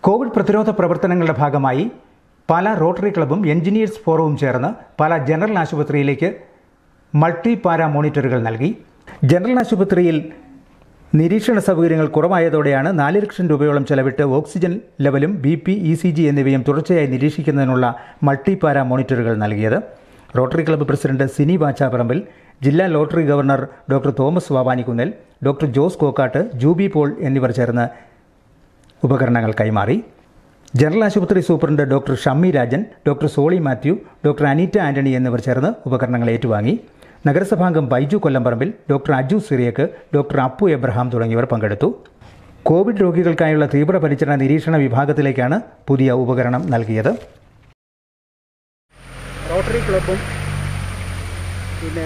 Covid പ്രതിരോധ പ്രവർത്തനങ്ങളുടെ ഭാഗമായി പല റോട്ടറി ക്ലബ്ബും എഞ്ചിനീയേഴ്സ് ഫോറവും ചേർന്ന് പല ജനറൽ ആശുപത്രിയിലേക്ക് മൾട്ടി പാരാ മോണിറ്ററുകൾ നൽകി ജനറൽ ആശുപത്രിയിൽ നിരീക്ഷണ സൗകര്യങ്ങൾ കുറവായതോടെയാണ് നാല് ലക്ഷം രൂപയോളം ചെലവിട്ട് ഓക്സിജൻ ലെവലും B P E C G എന്നിവയും തുടർച്ചയായി നിരീക്ഷിക്കുന്നതിനുള്ള മൾട്ടി പാരാ മോണിറ്ററുകൾ നൽകിയത് rotary club president Sini Vachaparambil ജില്ലാ rotary governor doctor Thomas Vavanikunnel doctor Jose Kokkat Juby Paul എന്നിവർ ചേർന്ന് ഉപകരണങ്ങൾ കൈമാറി ജനറൽ ആശുപത്രി superintendent doctor Shammi Rajan doctor Soly Mathew doctor Aneeta Antony എന്നിവർ ചേർന്ന് ഉപകരണങ്ങൾ ഏറ്റുവാങ്ങി നഗരസഭാംഗം ബൈജു കൊല്ലംപറമ്പിൽ ഡോക്ടർ അജു സിറിയക്ക് ഡോക്ടർ അപ്പു എബ്രഹാം തുടങ്ങിയവർ പങ്കെടുത്തു കോവിഡ് രോഗികൾക്കായുള്ള തീവ്രപരിചരണ നിരീക്ഷണ വിഭാഗത്തിലേക്കാണ് പുതിയ ഉപകരണം നൽകിയത് റോട്ടറി ക്ലബും പിന്നെ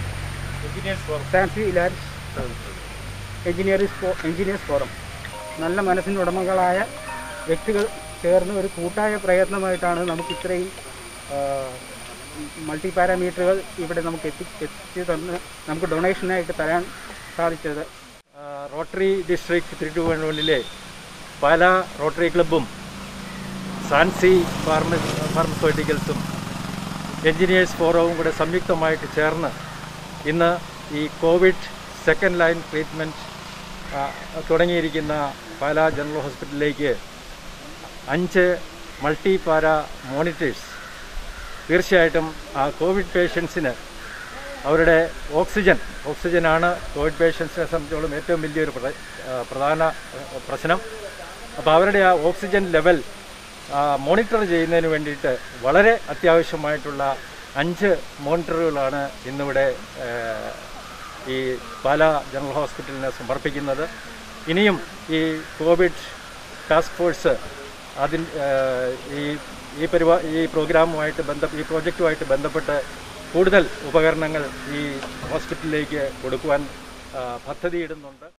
fancy land engineering for engineers forum നല്ല മനസ്സിന് ഉടമകളായ വ്യക്തികൾ ചേർന്ന് ഒരു കൂട്ടായ പ്രയത്നമായിട്ടാണ് നമുക്ക് ഇത്രയും മൾട്ടി പാരാമീറ്ററുകൾ ഇവിടെ നമുക്ക് എത്തി എത്തി തന്ന് നമുക്ക് ഡൊണേഷനായിട്ട് തരാൻ സാധിച്ചത് ആ, rotary district three two one one പല റോട്ടറി ക്ലബ്ബും സാൻസി ഫാർമ ഫാർമസ്യൂട്ടിക്കൽസും എഞ്ചിനീയേഴ്സ് ഫോറവും കൂടെ സംയുക്തമായിട്ട് ചേർന്ന് ഇന്ന് ഈ കോവിഡ് സെക്കൻഡ് ലൈൻ ട്രീറ്റ്മെൻറ്റ് തുടങ്ങിയിരിക്കുന്ന പാല ജനറൽ ഹോസ്പിറ്റലിലേക്ക് അഞ്ച് മൾട്ടി പാര മോണിറ്റേഴ്സ് തീർച്ചയായിട്ടും ആ കോവിഡ് പേഷ്യൻസിന് അവരുടെ ഓക്സിജൻ ഓക്സിജനാണ് കോവിഡ് പേഷ്യൻസിനെ സംബന്ധിച്ചോളം ഏറ്റവും വലിയൊരു പ്ര- ആ, പ്രധാന ആ, പ്രശ്നം അപ്പോൾ അവരുടെ ആ ഓക്സിജൻ ലെവൽ മോണിറ്റർ ചെയ്യുന്നതിന് വേണ്ടിയിട്ട് വളരെ അത്യാവശ്യമായിട്ടുള്ള അഞ്ച് മോണിറ്ററുകളാണ് ഇന്നിവിടെ ആ, ഈ പാല ജനറൽ ഹോസ്പിറ്റലിന് സമർപ്പിക്കുന്നത് ഇനിയും ഈ കോവിഡ് ടാസ്ക് ഫോഴ്സ് അതിൻ ഏഹ്, ഈ ഈ പരിപാ ഈ പ്രോഗ്രാമുമായിട്ട് ബന്ധ ഈ പ്രോജക്റ്റുമായിട്ട് ബന്ധപ്പെട്ട് കൂടുതൽ ഉപകരണങ്ങൾ ഈ ഹോസ്പിറ്റലിലേക്ക് കൊടുക്കുവാൻ ആ, പദ്ധതിയിടുന്നുണ്ട്